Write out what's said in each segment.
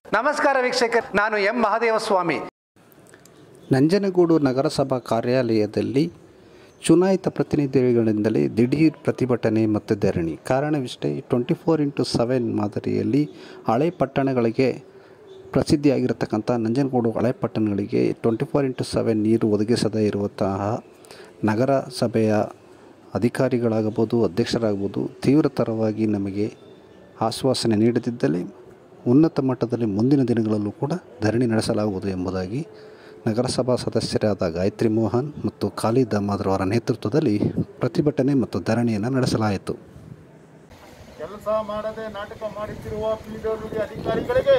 ನಮಸ್ಕಾರ ವೀಕ್ಷಕರ್ ನಾನು ಎಂ ಮಹಾದೇವಸ್ವಾಮಿ ನಂಜನಗೂಡು ನಗರಸಭಾ ಕಾರ್ಯಾಲಯದಲ್ಲಿ ಚುನಾಯಿತ ಪ್ರತಿನಿಧಿಗಳಿಂದಲೇ ದಿಢೀರ್ ಪ್ರತಿಭಟನೆ ಮತ್ತು ಧರಣಿ ಕಾರಣವಿಷ್ಟೇ ಟ್ವೆಂಟಿ ಫೋರ್ ಇಂಟು ಸೆವೆನ್ ಮಾದರಿಯಲ್ಲಿ ಹಳೆ ಪಟ್ಟಣಗಳಿಗೆ ಪ್ರಸಿದ್ಧಿಯಾಗಿರತಕ್ಕಂಥ ನಂಜನಗೂಡು ಹಳೆ ಪಟ್ಟಣಗಳಿಗೆ ಟ್ವೆಂಟಿ ಫೋರ್ ಇಂಟು ಸೆವೆನ್ ನೀರು ಒದಗಿಸದೇ ಇರುವಂತಹ ನಗರಸಭೆಯ ಅಧಿಕಾರಿಗಳಾಗಬಹುದು ಅಧ್ಯಕ್ಷರಾಗ್ಬೋದು ತೀವ್ರತರವಾಗಿ ನಮಗೆ ಆಶ್ವಾಸನೆ ನೀಡದಿದ್ದಲ್ಲಿ ಉನ್ನತ ಮಟ್ಟದಲ್ಲಿ ಮುಂದಿನ ದಿನಗಳಲ್ಲೂ ಕೂಡ ಧರಣಿ ನಡೆಸಲಾಗುವುದು ಎಂಬುದಾಗಿ ನಗರಸಭಾ ಸದಸ್ಯರಾದ ಗಾಯತ್ರಿ ಮೋಹನ್ ಮತ್ತು ಖಾಲಿದ್ ಅಹಮದ್ ಅವರ ನೇತೃತ್ವದಲ್ಲಿ ಪ್ರತಿಭಟನೆ ಮತ್ತು ಧರಣಿಯನ್ನು ನಡೆಸಲಾಯಿತು ಕೆಲಸ ಮಾಡದೆ ನಾಟಕ ಮಾಡುತ್ತಿರುವ ಪಿಡಬ್ಲ್ಯೂಡಿ ಅಧಿಕಾರಿಗಳಿಗೆ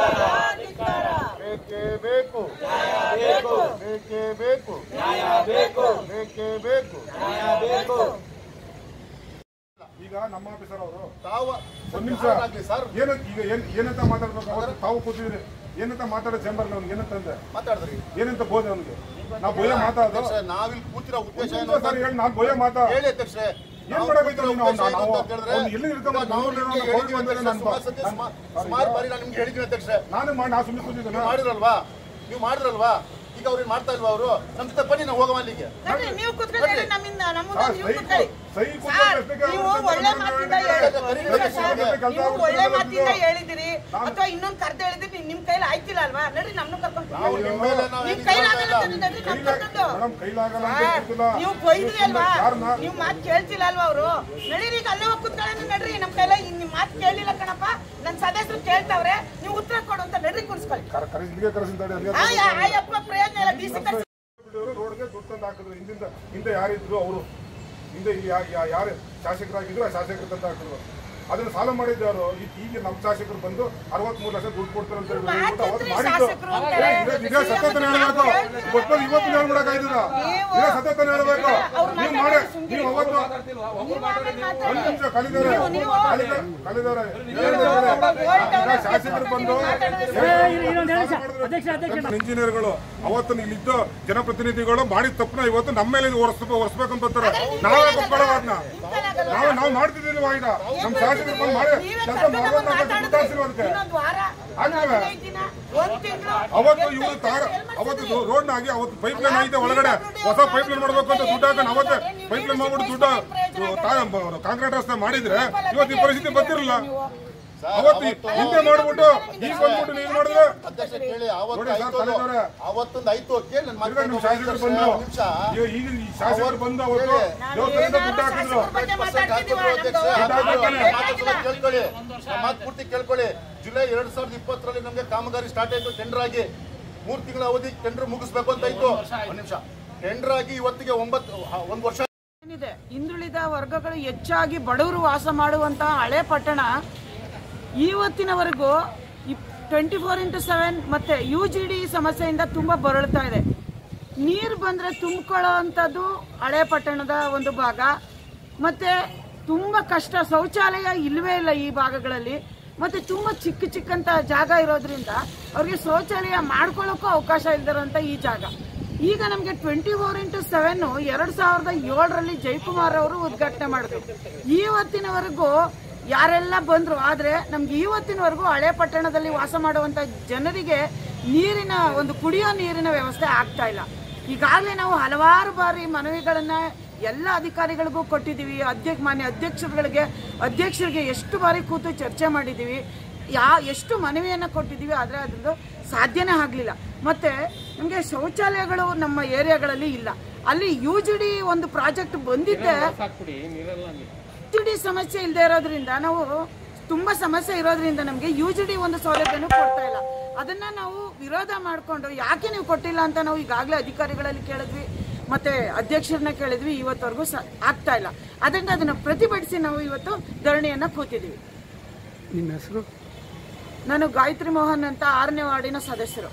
ಬೇಕೇ ಬೇಕು ಬೇಕೇ ಬೇಕು ಬೇಕೇ ಬೇಕು ಈಗ ನಮ್ಮ ಆಫೀಸರ್ ಅವರು ತಾವು ಒಂದ್ ನಿಮಿಷ ಆಗ್ಲಿ ಸರ್ ಏನಂತ ಈಗ ಏನ್ ಏನಂತ ಮಾತಾಡ್ಬೇಕು ಅವತ್ತು ತಾವು ಕೂತಿದ್ರಿ ಏನಂತ ಮಾತಾಡೋ ಚೇಂಬರ್ ಅವ್ನಿಗೆ ಏನಂತಂದೆ ಮಾತಾಡಿದ್ರಿ ಏನಂತ ಬೋದೆ ಅವನಿಗೆ ನಾವು ಭಯ ಮಾತಾಡೋದು ಅಧ್ಯಕ್ಷ ನಾವಿಲ್ಲಿ ಕೂತಿರೋ ಉದ್ದೇಶ ಏನು ಒಂದ್ ಸರಿ ಹೇಳಿ ನಾನು ಭಯ ಮಾತಾ ಹೇಳಿ ಅಧ್ಯಕ್ಷೆ ಏನ್ ಮಾಡಬೇಕು ನೀನು ಅವ್ನ? ನಾವು ಅವ್ನು ಎಲ್ಲಿ ಇರ್ತಾನೋ ಬೆಂಗಳೂರಲ್ಲಿ ಏನೋ ಕೋವಿಡ್ ಬಂದಿದೆ ನಾನು ಬಾ- ಸುಮಾರು ಬಾರಿ ನಾನು ನಿಮ್ಗೆ ಹೇಳಿದ್ದೀನಿ ಅಧ್ಯಕ್ಷೆ ನಾನು ಮಾಡಿ ನಾನು ಸುಮ್ಮನೆ ಕೂತಿದ್ದೇನೆ ನೀವು ಮಾಡಿರಲ್ವಾ ನೀವು ಮಾಡಿರಲ್ವಾ ಈಗ ಅವ್ರೇನ್ ಮಾಡ್ತಾ ಇಲ್ವಾ ಅವರು ನಮ್ ಜೊತೆ ಬನ್ನಿ ನಾವು ಹೋಗವ ಅಲ್ಲಿಗೆ ನೋಡ್ರಿ, ನೀವು ಕುತ್ಕೊಳ್ಳಿ ನಮ್ಮಿಂದ ನಮ್ಮನ್ನ ಸರ್, ನೀವು ಸೈ ಕುತ್ಕೊಳ್ಳಿ ಸೈ ಸರ್, ಕೂತ್ಕೊಳ್ಳೋಷ್ಟಕ್ಕೆ ನೀವು ಅವ್ರು ಒಳ್ಳೆ ಮಾತಿಂದ ಹೇಳಿ- ಇಲ್ಲ ಸರ್, ಕೆಲಸ ನೀವು ಒಳ್ಳೆ ಹುಡುಕ್ತಾರೆ ಮಾತಿಂದ ಬಂದು. ಹೇಳಿದಿರಿ ಅಥವಾ ಇನ್ನೊಂದ್ ಕರ್ದ ಹೇಳಿದ್ರಿ ನಿಮ್ ಕೈಲಿ ಆಯ್ತಿಲ್ಲ ಅಲ್ವಾ ನಡ್ರಿ ನಮ್ನು ಕರ್ಕೊಂಡು ನಾವು ನಿಮ್ಮ ಮೇಲೆ ನಾವು ನಿಮ್ ಏನು ಕೈಲಿ ಹೇಳ್ತಾ ಇಲ್ಲ. ಆಗಲ್ಲ ನಡ್ರಿ ನಮ್ ಕರ್ಕೊಂಡು ಮೇಡಮ್ ಕೈಲಾಗಲ್ಲ ಅಂತ ಸರ್, ಹೇಳ್ತಿಲ್ಲ. ನೀವು ಬೈದ್ರಿ ಅಲ್ವಾ ಯಾರನ್ನ? ನೀವು ಮಾತು ಕೇಳ್ತಿಲ್ಲ ಅಲ್ವಾ ಅವರು ನಡೀರಿ ಈಗ ಅಲ್ಲೇ ಹೋಗಿ ಕುತ್ಕೊಳ್ಳೋಣ ನಡ್ರಿ ನಮ್ ಕೈಲ ನಿಮ್ ಮಾತು ಕೇಳಿಲ್ಲ ಕಣಪ್ಪ ನನ್ ಸದಸ್ಯರು ಕೇಳ್ತಾವ್ರೆ ನೀವು ಉತ್ತರ ಕೊಡು ಅಂತ ನಡ್ರಿ ಕುಡ್ಸ್ಕೊಳ್ಳಿ ಕರ- ಕರೆಸಿ ಇಲ್ಲಿಗೆ ಕರೆಸಿದ್ದಾಳೆ ಅಲ್ಲಿಗೆ ಆಯ್ ಆಯಪ್ಪ ಪ್ರಯೋಜನ ಇಲ್ಲ ಡಿ ಸಿ ಕರ್ಸಿ ಬಿಟ್ಟವರು ರೋಡ್ಗೆ ದುಡ್ಡು ತಂದು ಹಾಕಿದ್ರು ಹಿಂದಿಂದ ಹಿಂದೆ ಯಾರಿದ್ರು ಅವರು ಹಿಂದೆ ಇಲ್ಲಿ ಯಾ- ಯಾ- ಯಾರು ಶಾಸಕರಾಗಿದ್ರು ಆ ಶಾಸಕರು ತಂದು ಹಾಕಿದ್ರು ಅದನ್ನ ಸಾಲ ಮಾಡಿದ್ದು ಯಾರು ಈ- ಈಗ ನಮ್ಮ ಶಾಸಕರು ಬಂದು ಅರವತ್ಮೂರು ಲಕ್ಷ ದುಡ್ಡು ಕೊಡ್ತಾರೆ ಅಂತ ಹೇಳಿ ಹೇಳ್ಬಿಟ್ಟು ಅವತ್ತು ಮಾತಿದ್ರಿ ಮಾಡಿದ್ದು ಶಾಸಕರು ಏ, ಅಂತಾರೆ. ಇದೇ- ಇದೇ ಸತತನ ಹೇಳ್ಬೇಕು ಗೊತ್ತಲ್ಲ ಇವತ್ತು ಹೇಳ್ಬಿಡಕ್ಕಾಯ್ತದ ಇದೇ ಸತತನ ಹೇಳ್ಬೇಕು ಅವ್ರು ನೀವು ಮಾಡಿ ಮಾತಾಡೋದು ಸುಮ್ನೆ. ನೀವು ಅವತ್ತು ನೀವು ಆಮೇಲೆ ಮಾತಾಡಿ. ಒಂದು ನಿಮಿಷ ಕಲಿದಾರೆ ನೀವು- ನೀವು ಕಲಿದಾರೆ ಕಲಿದಾರೆ ಒಬ್ಬ ಗೋಲ್ಡ್ ಈಗ ಶಾಸಕರು ಬಂದು ಇಂಜಿನಿಯರ್ಗಳು ಅವತ್ತು ಇಲ್ಲಿದ್ದು ಜನಪ್ರತಿನಿಧಿಗಳು ಮಾಡಿದ ತಪ್ಪನ್ನ ಇವತ್ತು ನಮ್ಮ ಮೇಲೆ ಒರೆಸ್ಬೇಕು ಒರೆಸ್ಬೇಕಂತ ಬರ್ತಾರೆ ನಾವೇ ಒಪ್ಕೊಳ್ಳೋ ಅದನ್ನ ನಾವು ನಾವು ಮಾಡ್ತಿದ್ದಿಲ್ವಾ ಈಗ ನಮ್ಮ ಶಾಸಕರು ಬಂದು ಮಾಡಿ ನೀವೇ ಕೆಲಸ ಕರ್ಕೊಂಡು ಮಾಡೋದು ಬಂದು ದುಡ್ಡು ಮಾತಾಡಿದ್ರಿ. ಹಾಕ್ಸಿಲ್ವ ಅದಕ್ಕೆ ಇನ್ನೊಂದ್ ವಾರ ಆಗ್ತವೆ. ಹದಿನೈದು ದಿನ, ಒಂದ್ ತಿಂಗ್ಳು. ಅವತ್ತು ಇವರು ತಾರ ಅವತ್ತು ರೋಡ್ ನಾಗಿ ಅವತ್ತು ಪೈಪ್ ಲೈನ್ ಐತೆ ಒಳಗಡೆ ಹೊಸ ಪೈಪ್ ಲೈನ್ ಮಾಡ್ಬೇಕು ಅಂತ ದುಡ್ಡು ಹಾಕೊಂಡು ಅವತ್ತೇ ಪೈಪ್ ಲೈನ್ ಮಾಡ್ಬಿಟ್ಟು ದುಡ್ಡು ಕಾಂಕ್ರೀಟ್ ರಸ್ತೆ ಮಾಡಿದ್ರೆ ಇವತ್ತು ಈ ಪರಿಸ್ಥಿತಿ ಬರ್ತಿರಲಿಲ್ಲ ಅವತ್ತು ಹಿಂದೆ ಮಾಡ್ಬಿಟ್ಟು ಈಗ ಬಂದ್ಬಿಟ್ಟು ನೀವು ಮಾಡಿದ್ರೆ ಅಧ್ಯಕ್ಷ ಕೇಳಿ ಅವತ್ತು ನೋಡಿ ಸರ್, ಆಯ್ತು ಅದು. ಕಲಿತವ್ರೆ. ಅವತ್ತೊಂದು ಆಯ್ತು ಕೇಳಿ ನನ್ನ ತಿರ್ಗಾ ನಿಮ್ಮ ಶಾಸಕರು ಬಂದ್ರು ನಿಮಿಷ ಈಗ ಈಗ ಈ ಶಾಸಕರು ಬಂದು ಅವತ್ತು ದೇವಸ್ಥಾನದ ದುಡ್ಡು ಹಾಕಿದ್ರು ಬಗ್ಗೆ ಮಾತಾಡ್ತಿದೀವ, ನಮ್ದು ಕೇಳ್ಕೊಳ್ಳಿ ನಮ್ಮ ಮಾತು ಪೂರ್ತಿ ಕೇಳ್ಕೊಳ್ಳಿ ಜುಲೈ ಎರಡ್ ಸಾವಿರದ ಇಪ್ಪತ್ತರಲ್ಲಿ ನಮಗೆ ಕಾಮಗಾರಿ ಸ್ಟಾರ್ಟ್ ಆಯ್ತು ಟೆಂಡರ್ ಆಗಿ ಮೂರ್ ತಿಂಗಳ ಅವಧಿ ಟೆಂಡರ್ ಮುಗಿಸ್ಬೇಕು ಅಂತ ಇತ್ತು ಒಂದ್ ನಿಮಿಷ ಟೆಂಡರ್ ಆಗಿ ಇವತ್ತಿಗೆ ಒಂಬತ್ತು ಒಂದ್ ವರ್ಷ ಏನಿದೆ ಹಿಂದುಳಿದ ವರ್ಗಗಳು ಹೆಚ್ಚಾಗಿ ಬಡವರು ವಾಸ ಮಾಡುವಂತಹ ಹಳೆ ಪಟ್ಟಣ ಇವತ್ತಿನವರೆಗೂ ಟ್ವೆಂಟಿ ಫೋರ್ ಇಂಟು ಸೆವೆನ್ ಮತ್ತೆ ಯು ಜಿ ಡಿ ಸಮಸ್ಯೆಯಿಂದ ತುಂಬಾ ಬರಳ್ತಾ ಇದೆ ನೀರು ಬಂದ್ರೆ ತುಂಬಿಕೊಳ್ಳೋ ಅಂಥದ್ದು ಹಳೆ ಪಟ್ಟಣದ ಒಂದು ಭಾಗ ಮತ್ತೆ ತುಂಬಾ ಕಷ್ಟ ಶೌಚಾಲಯ ಇಲ್ಲವೇ ಇಲ್ಲ ಈ ಭಾಗಗಳಲ್ಲಿ ಮತ್ತೆ ತುಂಬಾ ಚಿಕ್ಕ ಚಿಕ್ಕಂತ ಜಾಗ ಇರೋದ್ರಿಂದ ಅವ್ರಿಗೆ ಶೌಚಾಲಯ ಮಾಡ್ಕೊಳ್ಳೋಕ್ಕೂ ಅವಕಾಶ ಇಲ್ದಿರೋಂಥ ಈ ಜಾಗ ಈಗ ನಮಗೆ ಟ್ವೆಂಟಿ ಫೋರ್ ಇಂಟು ಸೆವೆನ್ ಎರಡ್ ಸಾವಿರದ ಏಳರಲ್ಲಿ ಜಯಕುಮಾರ್ ಅವರು ಉದ್ಘಾಟನೆ ಮಾಡಿದ್ರು ಇವತ್ತಿನವರೆಗೂ ಯಾರೆಲ್ಲ ಬಂದ್ರು ಆದ್ರೆ ನಮ್ಗೆ ಇವತ್ತಿನವರೆಗೂ ಹಳೆ ಪಟ್ಟಣದಲ್ಲಿ ವಾಸ ಮಾಡುವಂತ ಜನರಿಗೆ ನೀರಿನ ಒಂದು ಕುಡಿಯೋ ನೀರಿನ ವ್ಯವಸ್ಥೆ ಆಗ್ತಾ ಇಲ್ಲ ಈಗಾಗಲೇ ನಾವು ಹಲವಾರು ಬಾರಿ ಮನವಿಗಳನ್ನ ಎಲ್ಲ ಅಧಿಕಾರಿಗಳಿಗೂ ಕೊಟ್ಟಿದ್ದೀವಿ ಅಧ್ಯಕ್ಷ ಮಾನ್ಯ ಅಧ್ಯಕ್ಷರುಗಳಿಗೆ ಅಧ್ಯಕ್ಷರಿಗೆ ಎಷ್ಟು ಬಾರಿ ಕೂತು ಚರ್ಚೆ ಮಾಡಿದ್ದೀವಿ ಯಾ ಎಷ್ಟು ಮನವಿಯನ್ನು ಕೊಟ್ಟಿದ್ದೀವಿ ಆದರೆ ಅದ್ರದ್ದು ಸಾಧ್ಯನೇ ಆಗಲಿಲ್ಲ ಮತ್ತೆ ನಮಗೆ ಶೌಚಾಲಯಗಳು ನಮ್ಮ ಏರಿಯಾಗಳಲ್ಲಿ ಇಲ್ಲ ಅಲ್ಲಿ ಯು ಜಿ ಡಿ ಒಂದು ಪ್ರಾಜೆಕ್ಟ್ ಬಂದಿದ್ದೆ ಯು ಡಿ ಸಮಸ್ಯೆ ಇಲ್ಲದೆ ಇರೋದ್ರಿಂದ ನಾವು ತುಂಬಾ ಸಮಸ್ಯೆ ಇರೋದ್ರಿಂದ ನಮಗೆ ಯು ಜಿ ಡಿ ಒಂದು ಸೌಲಭ್ಯನೂ ಕೊಡ್ತಾ ಇಲ್ಲ ಅದನ್ನ ನಾವು ವಿರೋಧ ಮಾಡಿಕೊಂಡು ಯಾಕೆ ನೀವು ಕೊಟ್ಟಿಲ್ಲ ಅಂತ ನಾವು ಈಗಾಗಲೇ ಅಧಿಕಾರಿಗಳಲ್ಲಿ ಕೇಳಿದ್ವಿ ಮತ್ತೆ ಅಧ್ಯಕ್ಷರನ್ನ ಕೇಳಿದ್ವಿ ಇವತ್ತವರೆಗೂ ಸ ಆಗ್ತಾ ಇಲ್ಲ ಅದರಿಂದ ಅದನ್ನ ಪ್ರತಿಭಟಿಸಿ ನಾವು ಇವತ್ತು ಧರಣಿಯನ್ನ ಕೂತಿದ್ದೀವಿ ನಿಮ್ಮ ಹೆಸರು ನಾನು ಗಾಯತ್ರಿ ಮೋಹನ್ ಅಂತ ಆರನೇ ವಾರ್ಡಿನ ಸದಸ್ಯರು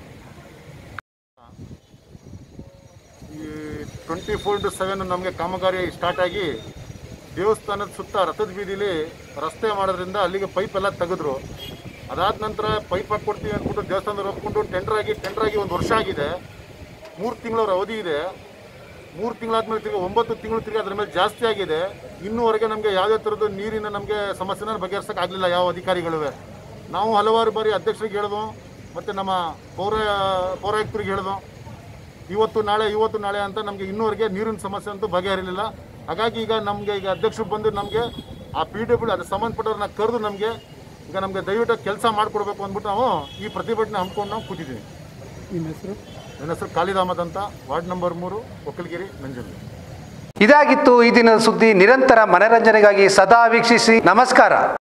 ಈ ಟ್ವೆಂಟಿ ಫೋರ್ ಇಂಟು ಸೆವೆನ್ ನಮಗೆ ಕಾಮಗಾರಿ ಸ್ಟಾರ್ಟ್ ಆಗಿ ದೇವಸ್ಥಾನದ ಸುತ್ತ ರಥದ ಬೀದಿಲಿ ರಸ್ತೆ ಮಾಡೋದ್ರಿಂದ ಅಲ್ಲಿಗೆ ಪೈಪ್ ಎಲ್ಲ ತೆಗೆದ್ರು ಅದಾದ ನಂತರ ಪೈಪ್ ಹಾಕ್ಕೊಡ್ತೀವಿ ಅಂದ್ಬಿಟ್ಟು ದೇವಸ್ಥಾನದವ್ರು ಒಪ್ಕೊಂಡು ಟೆಂಡರ್ ಆಗಿ ಟೆಂಡರ್ ಆಗಿ ಒಂದು ವರ್ಷ ಆಗಿದೆ ಮೂರು ತಿಂಗಳವ್ರ ಅವಧಿ ಇದೆ ಮೂರು ತಿಂಗಳಾದ್ಮೇಲೆ ತಿರ್ಗಿ ಒಂಬತ್ತು ತಿಂಗಳು ತಿರ್ಗಿ ಅದ್ರ ಮೇಲೆ ಜಾಸ್ತಿ ಆಗಿದೆ ಇನ್ನೂವರೆಗೆ ನಮಗೆ ಯಾವುದೇ ಥರದ್ದು ನೀರಿನ ನಮಗೆ ಸಮಸ್ಯೆನ ಬಗೆಹರಿಸೋಕೆ ಆಗಲಿಲ್ಲ ಯಾವ ಅಧಿಕಾರಿಗಳು ನಾವು ಹಲವಾರು ಬಾರಿ ಅಧ್ಯಕ್ಷರಿಗೆ ಹೇಳಿದ್ವು ಮತ್ತು ನಮ್ಮ ಪೌರ ಪೌರಾಯುಕ್ತರಿಗೆ ಹೇಳಿದ್ವು ಇವತ್ತು ನಾಳೆ ಇವತ್ತು ನಾಳೆ ಅಂತ ನಮಗೆ ಇನ್ನೂವರೆಗೆ ನೀರಿನ ಸಮಸ್ಯೆ ಅಂತೂ ಬಗೆಹರಿಲಿಲ್ಲ ಹಾಗಾಗಿ ಈಗ ನಮಗೆ ಈಗ ಅಧ್ಯಕ್ಷರು ಬಂದು ನಮಗೆ ಆ ಪಿ ಡಬ್ಲ್ಯೂ ಅದಕ್ಕೆ ಸಂಬಂಧಪಟ್ಟವ್ರನ್ನ ಕರೆದು ನಮಗೆ ಈಗ ನಮಗೆ ದಯವಿಟ್ಟು ಕೆಲಸ ಮಾಡಿಕೊಡ್ಬೇಕು ಅಂದ್ಬಿಟ್ಟು ನಾವು ಈ ಪ್ರತಿಭಟನೆ ಹಮ್ಮಿಕೊಂಡು ನಾವು ಕೂತಿದ್ದೀವಿ ನಿಮ್ಮ ಹೆಸರು ನನ್ನ ಹೆಸರು ಖಾಲಿದ್ ಅಹಮದ್ ಅಂತ ವಾರ್ಡ್ ನಂಬರ್ ಮೂರು ಒಕ್ಕಲಗಿರಿ ನಂಜನಗೂಡು ಇದಾಗಿತ್ತು ಈ ದಿನದ ಸುದ್ದಿ ನಿರಂತರ ಮನರಂಜನೆಗಾಗಿ ಸದಾ ವೀಕ್ಷಿಸಿ ನಮಸ್ಕಾರ